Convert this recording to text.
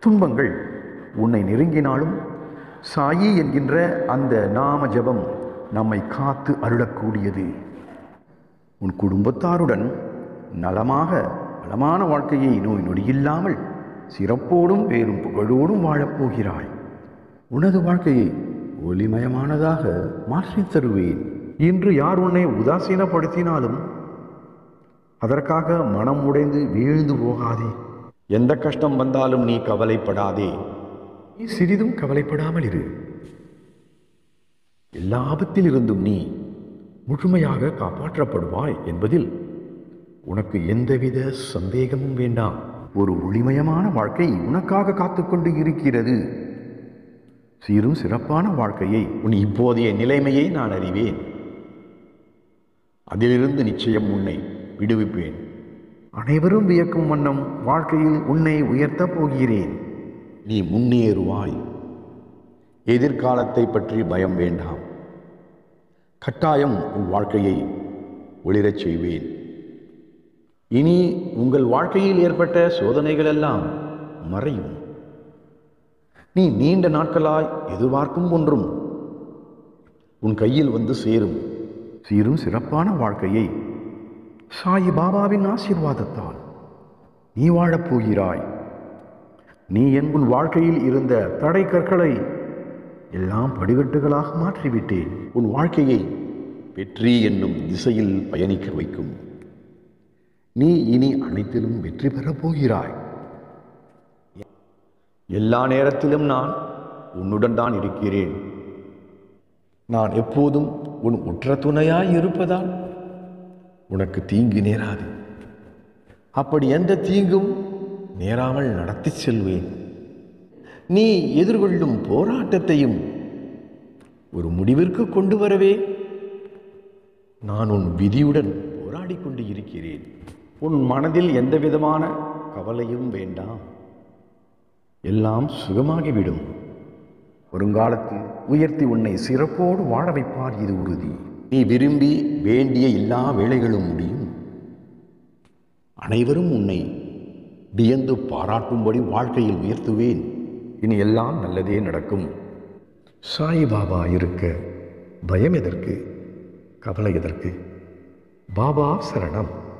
துன்பங்கள் உன்னை நெருங்கினாலும் சாயி என்கின்ற அந்த நாம ஜெபம் நம்மை காத்து அருளக்கூடியது உன் குடும்பத்தாருடன் நலமாக வளமான வாழ்க்கையை நோய் நொடியில்லாமல் சிறப்போடும் பேரும் புகழோடும் வாழப்போகிறாய் உனது வாழ்க்கையை ஒளிமயமானதாக மாற்றித் தருவேன் இன்று யார் உன்னை உதாசீனப்படுத்தினாலும் அதற்காக மனம் உடைந்து வீழ்ந்து போகாதே எந்த கஷ்டம் வந்தாலும் நீ கவலைப்படாதே நீ சிறிதும் கவலைப்படாமல் இரு எல்லா ஆபத்திலிருந்தும் நீ முழுமையாக காப்பாற்றப்படுவாய் என்பதில் உனக்கு எந்தவித சந்தேகமும் வேண்டாம் ஒரு ஒளிமயமான வாழ்க்கை உனக்காக காத்துக்கொண்டு இருக்கிறது சீரும் சிறப்பான வாழ்க்கையை உன் இப்போதைய நிலைமையை நான் அறிவேன் அதிலிருந்து நிச்சயம் உன்னை விடுவிப்பேன் அனைவரும் வியக்கும் வண்ணம் வாழ்க்கையில் உன்னை உயர்த்தப் போகிறேன் நீ முன்னேறுவாய் எதிர்காலத்தை பற்றி பயம் வேண்டாம் கட்டாயம் உன் வாழ்க்கையை ஒளிரச் செய்வேன் இனி உங்கள் வாழ்க்கையில் ஏற்பட்ட சோதனைகள் எல்லாம் மறையும் நீ நீண்ட நாட்களாய் எதிர்பார்க்கும் ஒன்றும் உன் கையில் வந்து சேரும் சீரும் சிறப்பான வாழ்க்கையை சாயி பாபாவின் ஆசீர்வாதத்தால் நீ வாழப் போகிறாய் நீ என் உன் வாழ்க்கையில் இருந்த தடை கற்களை எல்லாம் படிக்கட்டுகளாக மாற்றிவிட்டேன் உன் வாழ்க்கையை வெற்றி என்னும் திசையில் பயணிக்க வைக்கும் நீ இனி அனைத்திலும் வெற்றி பெறப் போகிறாய் எல்லா நேரத்திலும் நான் உன்னுடன் தான் இருக்கிறேன் நான் எப்போதும் உன் உற்ற துணையாய் இருப்பதால் உனக்கு தீங்கு நேராது அப்படி எந்த தீங்கும் நேராமல் நடத்தி செல்வேன் நீ எதிர்கொள்ளும் போராட்டத்தையும் ஒரு முடிவிற்கு கொண்டு வரவே நான் உன் விதியுடன் போராடி கொண்டு இருக்கிறேன் உன் மனதில் எந்த விதமான கவலையும் வேண்டாம் எல்லாம் சுகமாகிவிடும் வருங்காலத்தில் உயர்த்தி உன்னை சிறப்போடு வாழ வைப்பார் இது உறுதி நீ விரும்பி வேண்டிய எல்லா வேலைகளும் முடியும் அனைவரும் உன்னை வியந்து பாராட்டும்படி வாழ்க்கையில் உயர்த்துவேன் இனி எல்லாம் நல்லதே நடக்கும் சாய்பாபா இருக்க பயம் எதற்கு கவலை எதற்கு பாபா சரணம்